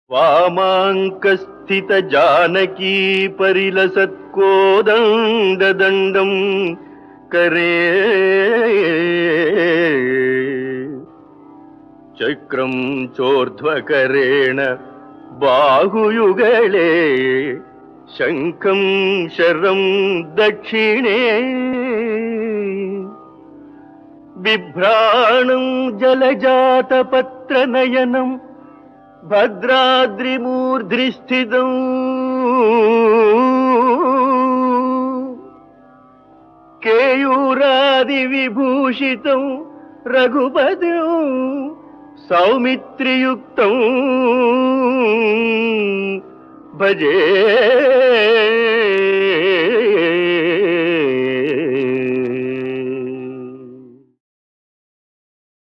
వామాంకస్థిత జానకీ పరిలసత్కోదండదండం కరే చక్రం చోర్ధ్వకరేణ బాహుయుగళే శంఖం శరం దక్షిణే బిభ్రాణం జలజాతపత్రనయనం భద్రాద్రిమూర్ధ్రిస్థితం కేయూరాది విభూషితం రఘుపతిం సౌమిత్రియుక్తం భజే